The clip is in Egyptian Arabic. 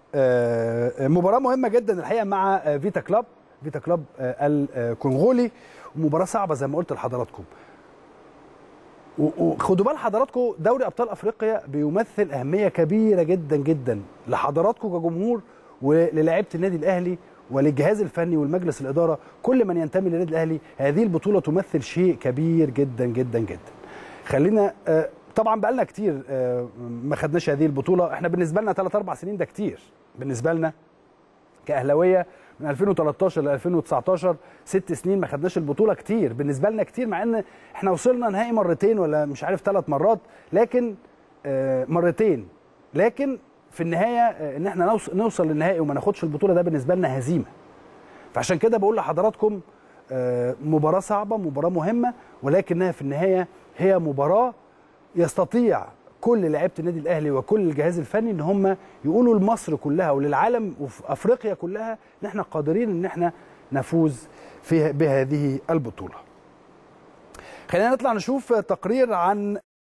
آه، مباراه مهمه جدا الحقيقه مع آه، فيتا كلاب فيتا كلاب آه، الكونغولي ومباراه صعبه زي ما قلت لحضراتكم و- وخدوا بال حضراتكم دوري ابطال افريقيا بيمثل اهميه كبيره جدا جدا لحضراتكم كجمهور وللاعيبه النادي الاهلي وللجهاز الفني والمجلس الاداره كل من ينتمي للنادي الاهلي هذه البطوله تمثل شيء كبير جدا جدا جدا خلينا آه، طبعا بقالنا كتير آه، ما خدناش هذه البطوله احنا بالنسبه لنا 3 4 سنين ده كتير بالنسبه لنا كاهلاويه من 2013 ل 2019 ست سنين ما خدناش البطوله كتير بالنسبه لنا كتير مع ان احنا وصلنا نهائي مرتين ولا مش عارف ثلاث مرات لكن آه، مرتين لكن في النهايه آه، ان احنا نوص- نوصل للنهائي وما ناخدش البطوله ده بالنسبه لنا هزيمه فعشان كده بقول لحضراتكم آه، مباراه صعبه مباراه مهمه ولكنها في النهايه هي مباراه يستطيع كل لعيبه النادي الاهلي وكل الجهاز الفني ان هم يقولوا لمصر كلها وللعالم وفي افريقيا كلها ان احنا قادرين ان احنا نفوز في بهذه البطوله. خلينا نطلع نشوف تقرير عن